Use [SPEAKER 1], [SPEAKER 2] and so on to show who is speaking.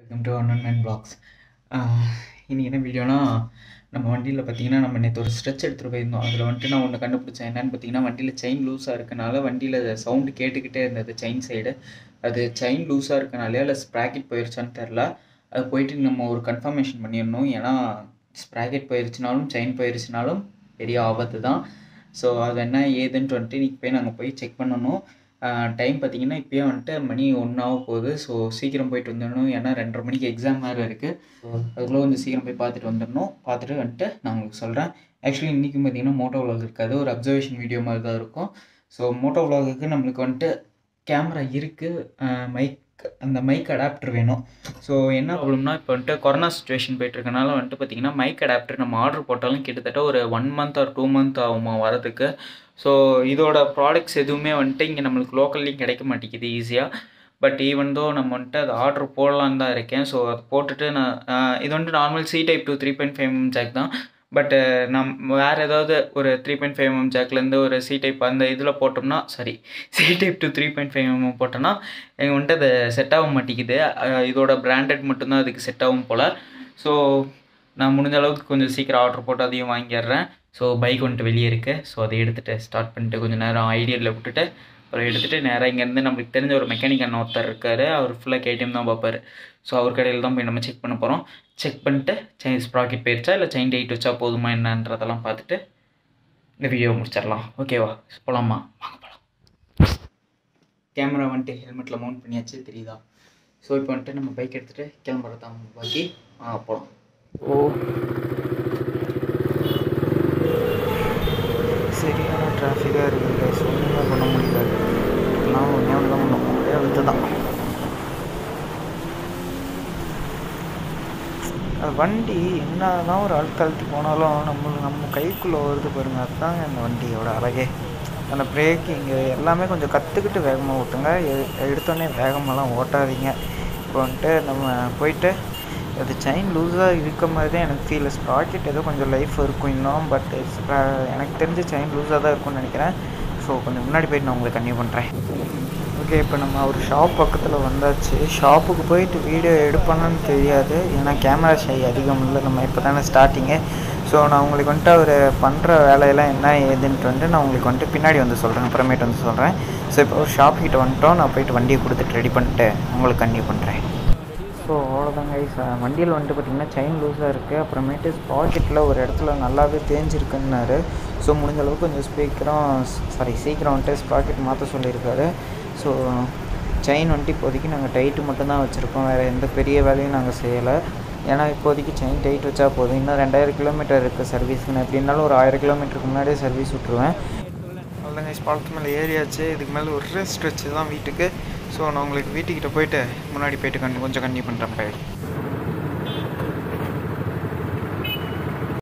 [SPEAKER 1] welcome to one man blogs இனி என்ன வீடியோனா நம்ம வண்டியில் பார்த்தீங்கன்னா நம்ம நேற்று ஒரு ஸ்ட்ரெச் எடுத்துகிட்டு போயிருந்தோம் அதில் வந்துட்டு நான் ஒன்று கண்டுபிடிச்சேன் என்னன்னு பார்த்தீங்கன்னா வண்டியில் செயின் லூஸாக இருக்கனால வண்டியில் சவுண்டு கேட்டுக்கிட்டே இருந்தது செயின் சைடு அது செயின் லூஸாக இருக்கனாலே இல்லை ஸ்ப்ராக்கெட் போயிருச்சான்னு தெரில அது போயிட்டு நம்ம ஒரு கன்ஃபர்மேஷன் பண்ணிடணும் ஏன்னா ஸ்ப்ராக்கெட் போயிருச்சுனாலும் செயின் போயிருச்சுனாலும் பெரிய ஆபத்து தான் ஸோ அது என்ன ஏதுன்ட்டு வந்துட்டு இன்றைக்கி போய் நாங்கள் போய் செக் பண்ணணும் டைம் பார்த்தீங்கன்னா இப்போயே வந்துட்டு மணி ஒன்றாக போகுது ஸோ சீக்கிரம் போயிட்டு வந்துடணும் ஏன்னா ரெண்டரை மணிக்கு எக்ஸாம் வேறு இருக்குது ஸோ அதுக்குள்ளே கொஞ்சம் சீக்கிரம் போய் பார்த்துட்டு வந்துடணும் பார்த்துட்டு வந்துட்டு நான் உங்களுக்கு சொல்கிறேன் ஆக்சுவலி இன்றைக்கும் பார்த்தீங்கன்னா மோட்டோ விலாக் இருக்காது ஒரு அப்சர்வேஷன் வீடியோ மாதிரி தான் இருக்கும் ஸோ மோட்டோ விலாகுக்கு நம்மளுக்கு வந்துட்டு கேமரா இருக்குது மைக் அந்த மைக் அடாப்டர் வேணும் ஸோ என்ன ப்ராப்ளம்னா இப்போ வந்துட்டு கொரோனா சுச்சுவேஷன் போயிட்டு இருக்கனால வந்துட்டு பார்த்தீங்கன்னா மைக் அடாப்டர் நம்ம ஆர்டர் போட்டாலும் கிட்டத்தட்ட ஒரு one month or two month ஆகுமா வரதுக்கு ஸோ இதோட ப்ராடக்ட்ஸ் எதுவுமே வந்துட்டு இங்கே நம்மளுக்கு லோக்கல்லையும் கிடைக்க மாட்டேங்குது ஈஸியாக பட் ஈவன் தோ நம்ம வந்துட்டு அது ஆர்டர் போடலான்னு தான் இருக்கேன் ஸோ அது போட்டுட்டு நான் இது வந்துட்டு normal C type two three point five M jack தான் பட் நம் வேறு ஏதாவது ஒரு த்ரீ பாயிண்ட் ஃபைவ் எம் ஜாக்லேருந்து ஒரு சி டைப் அந்த இதில் போட்டோம்னா sorry C type two three point five M போட்டோன்னா எங்கள் வந்துட்டு அது செட் ஆக மாட்டேங்குது இதோட பிராண்டட் மட்டும்தான் அதுக்கு செட் ஆகும் போல் ஸோ நான் முடிஞ்ச அளவுக்கு கொஞ்சம் சீக்கிரம் ஆர்டர் போட்டு அதையும் வாங்கிடுறேன் ஸோ பைக் வந்துட்டு வெளியே இருக்குது ஸோ அதை எடுத்துகிட்டு ஸ்டார்ட் பண்ணிட்டு கொஞ்சம் நேரம் ஐடியலில் விட்டுட்டு அப்புறம் எடுத்துகிட்டு நேராக இங்கேருந்து நம்மளுக்கு தெரிஞ்ச ஒரு மெக்கானிக் அண்ணன் ஒருத்தர் இருக்கார் அவர் ஃபுல்லாக கேடிஎம் தான் பார்ப்பார் ஸோ அவர் கடையில் தான் போய் நம்ம செக் பண்ண போகிறோம் செக் பண்ணிட்டு செயின் ஸ்ப்ராக்கெட் போயிருச்சா இல்லை செயின் டைட் வச்சா போதுமா என்னன்றதெல்லாம் பார்த்துட்டு இந்த வீடியோ முடிச்சிடலாம் ஓகேவா போகலாமா வாங்க போகலாம் கேமரா வந்துட்டு ஹெல்மெட்டில் மவுண்ட் பண்ணியாச்சு தெரியுதா ஸோ இப்போ வந்துட்டு நம்ம பைக் எடுத்துகிட்டு கிளம்புறது தான் பாக்கி வாங்க போகலாம் ஓ சரியான டிராஃபிக்காக இருக்குங்க ஒன்றுமே பண்ண முடியல நான் ஒன்றே ஒன்று தான் பண்ணும் ஒரே அழுத்து தான் வண்டி என்ன தான் ஒரு அழுத்தழுத்தி போனாலும் நம்ம நம்ம கைக்குள்ளே வருது பாருங்கள் அதுதாங்க இந்த வண்டியோட அழகே அந்த பிரேக்கிங்கு எல்லாமே கொஞ்சம் கற்றுக்கிட்டு வேகமாக ஓட்டுங்க எடுத்தோடனே வேகமெல்லாம் ஓட்டாதீங்க இப்போ வந்துட்டு நம்ம போயிட்டு அது செயின் லூஸாக இருக்க மாதிரி தான் எனக்கு ஃபீல் ஸ்ப்ராக்கெட் ஏதோ கொஞ்சம் லைஃப் இருக்கும் இன்னும் பட் எனக்கு தெரிஞ்ச செயின் லூஸாக தான் இருக்கும்னு நினைக்கிறேன் ஸோ கொஞ்சம் முன்னாடி போயிட்டு நான் உங்களுக்கு கன்டினியூ பண்ணுறேன் ஓகே இப்போ நம்ம ஒரு ஷாப் பக்கத்தில் வந்தாச்சு ஷாப்புக்கு போயிட்டு வீடியோ எடுப்பேன்னு தெரியாது ஏன்னா கேமரா ஷை அதிகம் இல்லை நம்ம இப்போ தானே ஸ்டார்டிங்கு ஸோ நான் உங்களுக்கு வந்துட்டு அவர் பண்ணுற வேலையெல்லாம் என்ன ஏதுன்ட்டு வந்துட்டு நான் உங்களுக்கு வந்துட்டு பின்னாடி வந்து சொல்கிறேன் அப்புறமேட்டு வந்து சொல்கிறேன் ஸோ இப்போ ஒரு ஷாப் கிட்ட வந்துட்டோம் நான் போயிட்டு வண்டியை கொடுத்துட்டு ரெடி பண்ணிட்டு உங்களுக்கு கன்டினியூ பண்ணுறேன் ஸோ அவ்வளோதாங்க ஐஸ் வண்டியில் வந்துட்டு பார்த்திங்கன்னா செயின் லூஸாக இருக்குது அப்புறமேட்டு ஸ்பாக்கெட்டில் ஒரு இடத்துல நல்லாவே தேஞ்சிருக்குன்னாரு ஸோ முடிஞ்ச அளவுக்கு கொஞ்சம் சீக்கிரம் சாரி சீக்கிரம் வந்துட்டு ஸ்பாக்கெட் மாற்ற சொல்லியிருக்காரு ஸோ செயின் வந்துட்டு இப்போதைக்கு நாங்கள் டைட்டு மட்டும்தான் வச்சுருக்கோம் வேறு எந்த பெரிய வேலையும் நாங்கள் செய்யலை ஏன்னா இப்போதைக்கு செயின் டைட் வச்சா போதும் இன்னும் ரெண்டாயிரம் கிலோமீட்டர் இருக்குது சர்வீஸ்க்கு நான் எப்படி இருந்தாலும் ஒரு ஆயிரம் கிலோமீட்டருக்கு முன்னாடியே சர்வீஸ் விட்ருவேன் அவ்வளோதாங்க பாலத்து மேலே ஏறியாச்சு இதுக்கு மேலே ஒரு ஸ்ட்ரெச் தான் வீட்டுக்கு ஸோ நான் உங்களுக்கு வீட்டுக்கிட்ட போயிட்டு முன்னாடி போயிட்டு கண்டு கொஞ்சம் கண்டினியூ பண்ணுறேன் பயிர்